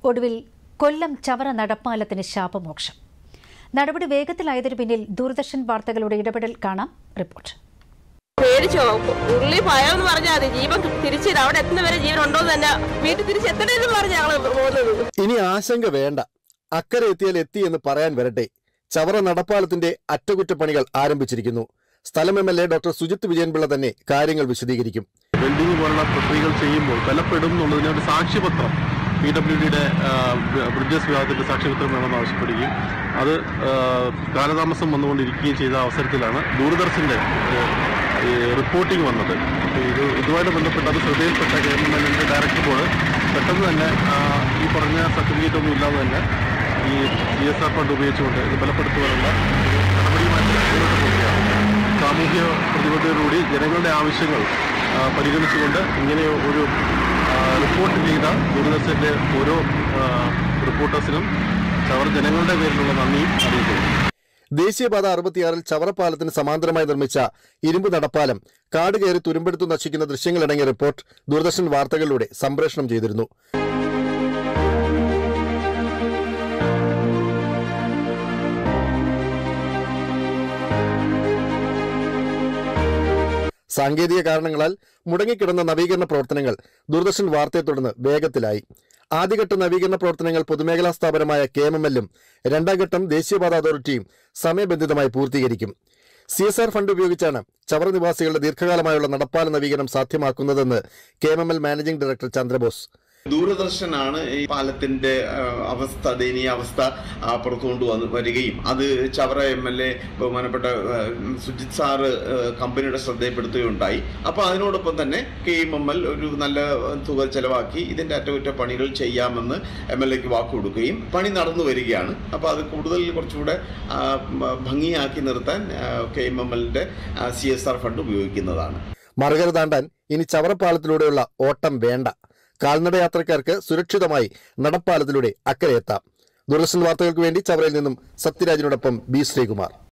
ഒടുവിൽ കൊല്ലം ചവറ നടപ്പാലത്തിന് ശാപമോക്ഷം നടപടി വേഗത്തിലായതിനു പിന്നിൽ ദൂരദർശൻ വാർത്തകളുടെ ഇടപെടൽ കാണാം റിപ്പോർട്ട് പേടിച്ചോ ഉള്ളി ഭയം എന്ന് പറഞ്ഞാൽ മതി ജീവൻ തിരിച്ചു അവിടെ എത്തുന്ന വരെ ജീവൻ ഉണ്ടോ എന്ന് തന്നെ വീട്ടിൽ തിരിച്ചെത്തണമെന്ന് പറഞ്ഞ് ഞങ്ങൾ പോകുന്നത് ഇനി ആശങ്ക വേണ്ട അക്കരെ എത്തിയാൽ എത്തി എന്ന് പറയാൻ വരട്ടെ ചവറ നടപ്പാലത്തിന്റെ അറ്റകുറ്റപ്പണികൾ ആരംഭിച്ചിരിക്കുന്നു സ്ഥലം M L A doctor Sujith Vijayan Pillai തന്നെ കാര്യങ്ങൾ വിശദീകരിക്കും വെൽഡിംഗ് പോലുള്ള പ്രക്രിയകൾ ചെയ്യുമ്പോൾ ബലപ്പെടും എന്നുള്ളതിന് ഒരു സാക്ഷ്യപത്രം പി ഡബ്ല്യു ഡിയുടെ ബ്രിഡ്ജസ് വിഭാഗത്തിന്റെ സാക്ഷ്യപത്രം വേണമെന്ന് ആവശ്യപ്പെടുകയും അത് ആ, കാലതാമസം വന്നുകൊണ്ടിരിക്കുകയും ചെയ്ത അവസരത്തിലാണ് ദൂരദർശന്റെ ഈ റിപ്പോർട്ടിംഗ് വന്നത് അപ്പോൾ ഇത് ഇതുമായിട്ട് ബന്ധപ്പെട്ട് അത് ശ്രദ്ധയിൽപ്പെട്ട ഗവൺമെന്റിന്റെ ഡയറക്ടർ ബോർഡ് പെട്ടെന്ന് തന്നെ ആ, ഈ പറഞ്ഞ സർട്ടിഫിക്കറ്റ് ഒന്നും ഇല്ലാതെ തന്നെ ഈ ജി എസ് ആർ ഫണ്ട് ഉപയോഗിച്ചുകൊണ്ട് ഇത് ബലപ്പെടുത്തുവാനുള്ള ഒരു നടപടിയുമായിട്ട് മുന്നോട്ട് പോവുകയാണ് സാമൂഹ്യ പ്രതിബദ്ധതയോടുകൂടി ജനങ്ങളുടെ ആവശ്യങ്ങൾ ആ, പരിഗണിച്ചുകൊണ്ട് ഇങ്ങനെ ഒരു ആ, റിപ്പോർട്ട് ചെയ്ത ദൂരദർശന്റെ ഓരോ ആ, റിപ്പോർട്ടേഴ്സിനും ചവർ ജനങ്ങളുടെ പേരിലുള്ള നന്ദിയും അറിയിക്കുന്നു ദേശീയപാത അറുപത്തിയാറിൽ ചവറപ്പാലത്തിന് സമാന്തരമായി നിർമ്മിച്ച ഇരുമ്പ് നടപ്പാലം കാട് കയറി തുരുമ്പെടുത്തു നശിക്കുന്ന ദൃശ്യങ്ങളടങ്ങിയ റിപ്പോർട്ട് ദൂരദർശൻ വാർത്തകളിലൂടെ സംപ്രേഷണം ചെയ്തിരുന്നു സാങ്കേതിക കാരണങ്ങളാൽ മുടങ്ങിക്കിടന്ന നവീകരണ പ്രവർത്തനങ്ങൾ ദൂരദർശൻ വാർത്തയെ തുടർന്ന് വേഗത്തിലായി ആദ്യഘട്ട നവീകരണ പ്രവർത്തനങ്ങൾ പൊതുമേഖലാ സ്ഥാപനമായ കെ എം എം എല്ലും രണ്ടാം ഘട്ടം ദേശീയപാത അതോറിറ്റിയും സമയബന്ധിതമായി പൂർത്തീകരിക്കും സി എസ് ആർ ഫണ്ട് ഉപയോഗിച്ചാണ് ചവറ നിവാസികളുടെ ദീർഘകാലമായുള്ള നടപ്പാല നവീകരണം സാധ്യമാക്കുന്നതെന്ന് K M M L managing director Chandrabose ദൂരദർശനാണ് ഈ പാലത്തിന്റെ ആ, അവസ്ഥ ദയനീയ അവസ്ഥ ആ, പുറത്തു കൊണ്ടുവന്ന് വരികയും അത് ചവറ എം എൽ എ ബഹുമാനപ്പെട്ട ആ, സുജിത് സാറ് ആ, കമ്പനിയുടെ ശ്രദ്ധയിൽപ്പെടുത്തുകയുണ്ടായി അപ്പോൾ അതിനോടൊപ്പം തന്നെ കെ എം എം എൽ ഒരു നല്ല തുക ചെലവാക്കി ഇതിന്റെ അറ്റകുറ്റപ്പണികൾ ചെയ്യാമെന്ന് എം എൽ എക്ക് വാക്ക് കൊടുക്കുകയും പണി നടന്നു വരികയാണ് അപ്പോൾ അത് കൂടുതൽ കുറച്ചുകൂടെ ആ, മ- ഭംഗിയാക്കി നിർത്താൻ കെ എം എം എല്ലിന്റെ സി എസ് ആർ ഫണ്ട് ഉപയോഗിക്കുന്നതാണ് മറുകര താണ്ടാൻ ഇനി ചവറപ്പാലത്തിലൂടെയുള്ള ഓട്ടം വേണ്ട കാൽനട യാത്രക്കാർക്ക് സുരക്ഷിതമായി നടപ്പാലത്തിലൂടെ അക്കരെ എത്താം ദൂരദർശൻ വാർത്തകൾക്ക് വേണ്ടി ചവറയിൽ നിന്നും സത്യരാജിനോടൊപ്പം ബി ശ്രീകുമാർ